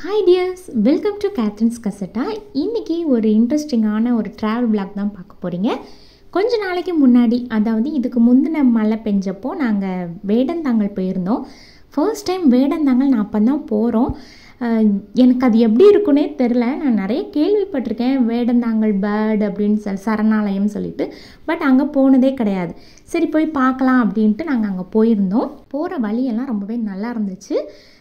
hi dears welcome to Catherine's கசட்டா இன்றைக்கி ஒரு இன்ட்ரெஸ்டிங்கான ஒரு ட்ராவல் பிளாக் தான் பார்க்க போகிறீங்க கொஞ்ச நாளைக்கு முன்னாடி அதாவது இதுக்கு முந்தின மழை பெஞ்சப்போ நாங்கள் வேடந்தாங்கல் போயிருந்தோம் ஃபர்ஸ்ட் டைம் வேடந்தாங்கல் நான் அப்போ தான் போகிறோம் எனக்கு அது எப்படி இருக்குன்னே தெரில நான் நிறைய கேள்விப்பட்டிருக்கேன் வேடந்தாங்கல் பேர்டு அப்படின்னு சொல்லி சரணாலயம் சொல்லிட்டு பட் அங்கே போனதே கிடையாது சரி போய் பார்க்கலாம் அப்படின்ட்டு நாங்கள் அங்கே போயிருந்தோம் போகிற வழியெல்லாம் ரொம்பவே நல்லா இருந்துச்சு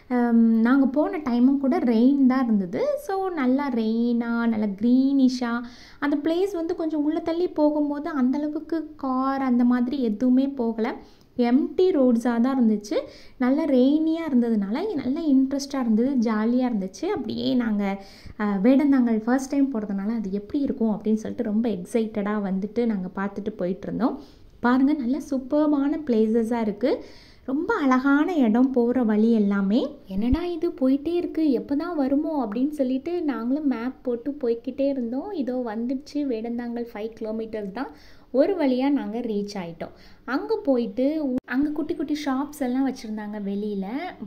நாங்கள் போன டைமும் கூட ரெயின் தான் இருந்தது ஸோ நல்லா ரெயினாக நல்லா க்ரீனிஷாக அந்த பிளேஸ் வந்து கொஞ்சம் உள்ளே தள்ளி போகும்போது அந்தளவுக்கு கார் அந்த மாதிரி எதுவுமே போகலை எம்டி ரோட்ஸாக தான் இருந்துச்சு நல்ல ரெய்னியாக இருந்ததுனால நல்ல இன்ட்ரெஸ்ட்டாக இருந்தது ஜாலியாக இருந்துச்சு அப்படியே நாங்கள் வேடந்தாங்கல் ஃபர்ஸ்ட் டைம் போகிறதுனால அது எப்படி இருக்கும் அப்படின்னு சொல்லிட்டு ரொம்ப எக்ஸைட்டடாக வந்துட்டு நாங்கள் பார்த்துட்டு போயிட்டுருந்தோம் பாருங்கள் நல்ல சூப்பர்பான பிளேசஸாக இருக்குது ரொம்ப அழகான இடம் போகிற வழி எல்லாமே என்னடா இது போயிட்டே இருக்குது எப்போ தான் வருமோ அப்படின்னு சொல்லிட்டு நாங்களும் மேப் போட்டு போய்கிட்டே இருந்தோம் இதோ வந்துடுச்சு வேடந்தாங்கல் ஃபைவ் கிலோமீட்டர்ஸ் தான் ஒரு வழியாக நாங்கள் ரீச் ஆகிட்டோம் அங்கே போயிட்டு அங்கே குட்டி குட்டி ஷாப்ஸ் எல்லாம் வச்சுருந்தாங்க வெளியில்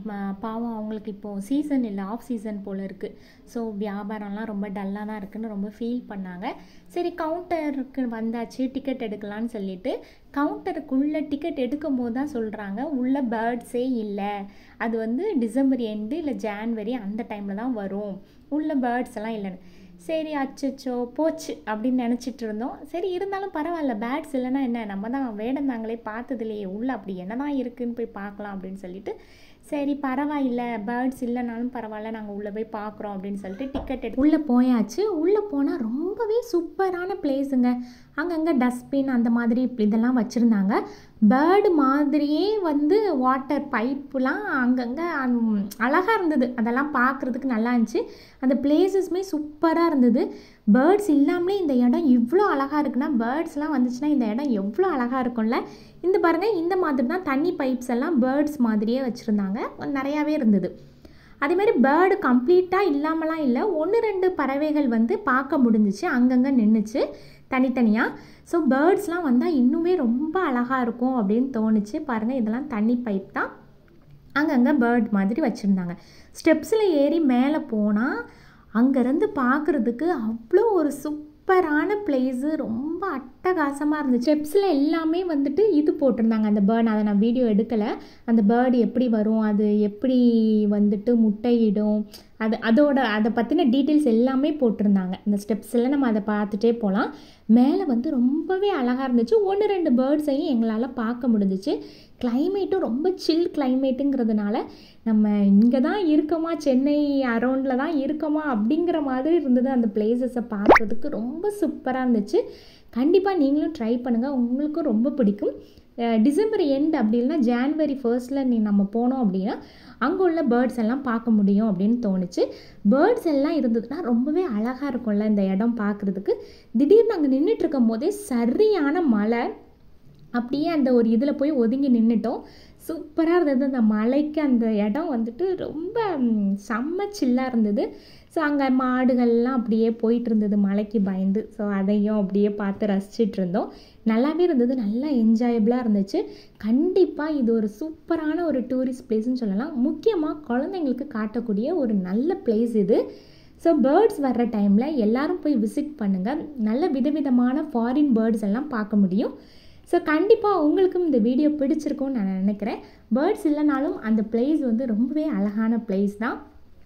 பாவம் அவங்களுக்கு இப்போது சீசன் இல்லை ஆஃப் சீசன் போல் இருக்குது ஸோ வியாபாரம்லாம் ரொம்ப டல்லாக தான் இருக்குன்னு ரொம்ப ஃபீல் பண்ணாங்க சரி கவுண்டருக்கு வந்தாச்சு டிக்கெட் எடுக்கலான்னு சொல்லிட்டு கவுண்டருக்குள்ளே டிக்கெட் எடுக்கும் போது தான் சொல்கிறாங்க உள்ள பேர்ட்ஸே இல்லை அது வந்து டிசம்பர் எண்டு இல்லை ஜான்வரி அந்த டைமில் தான் வரும் உள்ள பேர்ட்ஸ் எல்லாம் இல்லைன்னு சரி அச்சச்சோ போச்சு அப்படின்னு நினச்சிட்டு இருந்தோம் சரி இருந்தாலும் பரவாயில்ல பேட்ஸ் இல்லைன்னா என்ன நம்ம தான் வேடந்தாங்களே பார்த்ததுலையே உள்ள அப்படி என்ன தான் இருக்குதுன்னு போய் பார்க்கலாம் அப்படின்னு சொல்லிட்டு சரி பரவாயில்ல பேர்ட்ஸ் இல்லைனாலும் பரவாயில்ல நாங்கள் உள்ளே போய் பார்க்குறோம் அப்படின்னு சொல்லிட்டு டிக்கெட் எடுத்து உள்ளே போயாச்சு உள்ளே போனால் ரொம்பவே சூப்பரான பிளேஸுங்க அங்கங்கே டஸ்ட்பின் அந்த மாதிரி இதெல்லாம் வச்சுருந்தாங்க பேர்டு மாதிரியே வந்து வாட்டர் பைப்புலாம் அங்கங்கே அழகாக இருந்தது அதெல்லாம் பார்க்குறதுக்கு நல்லா இருந்துச்சு அந்த பிளேசஸுமே சூப்பராக இருந்தது பேர்ட்ஸ் இல்லாமலே இந்த இடம் இவ்வளோ அழகாக இருக்குன்னா பேர்ட்ஸ்லாம் வந்துச்சுன்னா இந்த இடம் எவ்வளோ அழகாக இருக்கும்ல இந்த பாருங்கள் இந்த மாதிரி தான் தண்ணி பைப்ஸ் எல்லாம் பேர்ட்ஸ் மாதிரியே வச்சுருந்தாங்க நிறையாவே இருந்தது அதேமாதிரி பேர்டு கம்ப்ளீட்டாக இல்லாமலாம் இல்லை ஒன்று ரெண்டு பறவைகள் வந்து பார்க்க முடிஞ்சிச்சு அங்கங்கே நின்றுச்சு தனித்தனியாக ஸோ பேர்ட்ஸ்லாம் வந்தால் இன்னுமே ரொம்ப அழகாக இருக்கும் அப்படின்னு தோணுச்சு பாருங்கள் இதெல்லாம் தண்ணி பைப் தான் அங்கங்கே பேர்ட் மாதிரி வச்சுருந்தாங்க ஸ்டெப்ஸில் ஏறி மேலே போனால் அங்கேருந்து பார்க்குறதுக்கு அவ்வளோ ஒரு சூப்பரான பிளேஸு ரொம்ப அட்டகாசமாக இருந்துச்சு ஸ்டெப்ஸில் எல்லாமே வந்துட்டு இது போட்டிருந்தாங்க அந்த பேர்ட் அதை நான் வீடியோ எடுக்கலை அந்த பேர்டு எப்படி வரும் அது எப்படி வந்துட்டு முட்டையிடும் அது அதோட அதை பற்றின டீட்டெயில்ஸ் எல்லாமே போட்டிருந்தாங்க இந்த ஸ்டெப்ஸில் நம்ம அதை பார்த்துட்டே போகலாம் மேலே வந்து ரொம்பவே அழகாக இருந்துச்சு ஒன்று ரெண்டு பேர்ட்ஸையும் எங்களால் பார்க்க முடிஞ்சிச்சு கிளைமேட்டும் ரொம்ப சில் கிளைமேட்டுங்கிறதுனால நம்ம இங்கே தான் இருக்கோமா சென்னை அரௌண்டில் தான் இருக்கோமா அப்படிங்கிற மாதிரி இருந்தது அந்த பிளேசஸை பார்க்குறதுக்கு ரொம்ப சூப்பராக இருந்துச்சு கண்டிப்பாக நீங்களும் ட்ரை பண்ணுங்கள் உங்களுக்கும் ரொம்ப பிடிக்கும் டிசம்பர் எண்ட் அப்படி இல்லைனா ஜான்வரி ஃபர்ஸ்ட்டில் நீ நம்ம போனோம் அப்படின்னா அங்கே உள்ள பேர்ட்ஸ் எல்லாம் பார்க்க முடியும் அப்படின்னு தோணுச்சு பேர்ட்ஸ் எல்லாம் இருந்ததுன்னா ரொம்பவே அழகாக இருக்கும்ல இந்த இடம் பார்க்குறதுக்கு திடீர்னு அங்கே நின்றுட்டு இருக்கும் போதே சரியான மழை அப்படியே அந்த ஒரு இதில் போய் ஒதுங்கி நின்றுட்டோம் சூப்பராக இருந்தது அந்த மலைக்கு அந்த இடம் வந்துட்டு ரொம்ப செம்ம சில்லாக இருந்தது ஸோ அங்கே மாடுகள்லாம் அப்படியே போயிட்டு இருந்தது மலைக்கு பயந்து ஸோ அதையும் அப்படியே பார்த்து ரசிச்சிட்டு இருந்தோம் நல்லாவே இருந்தது நல்லா என்ஜாயபிளாக இருந்துச்சு கண்டிப்பாக இது ஒரு சூப்பரான ஒரு டூரிஸ்ட் பிளேஸ்னு சொல்லலாம் முக்கியமாக குழந்தைங்களுக்கு காட்டக்கூடிய ஒரு நல்ல பிளேஸ் இது ஸோ பேர்ட்ஸ் வர்ற டைமில் எல்லோரும் போய் விசிட் பண்ணுங்கள் நல்ல விதவிதமான ஃபாரின் பேர்ட்ஸ் எல்லாம் பார்க்க முடியும் ஸோ கண்டிப்பாக உங்களுக்கும் இந்த வீடியோ பிடிச்சிருக்கும்னு நான் நினைக்கிறேன் பேர்ட்ஸ் இல்லைனாலும் அந்த பிளேஸ் வந்து ரொம்பவே அழகான பிளேஸ் தான்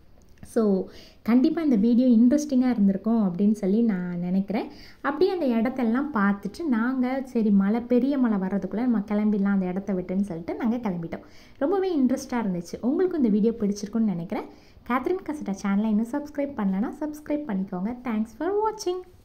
ஸோ கண்டிப்பாக இந்த வீடியோ இன்ட்ரெஸ்டிங்காக இருந்திருக்கும் அப்படின்னு சொல்லி நான் நினைக்கிறேன் அப்படியே அந்த இடத்தெல்லாம் பார்த்துட்டு நாங்கள் சரி மழை பெரிய மழை வர்றதுக்குள்ளே நம்ம கிளம்பிடலாம் அந்த இடத்த விட்டுன்னு சொல்லிட்டு நாங்கள் கிளம்பிட்டோம் ரொம்பவே இன்ட்ரெஸ்ட்டாக இருந்துச்சு உங்களுக்கும் இந்த வீடியோ பிடிச்சிருக்குன்னு நினைக்கிறேன் கேத்ரின் கசட்டா சேனலை இன்னும் சப்ஸ்கிரைப் பண்ணலன்னா சப்ஸ்கிரைப் பண்ணிக்கோங்க தேங்க்ஸ் ஃபார் வாட்சிங்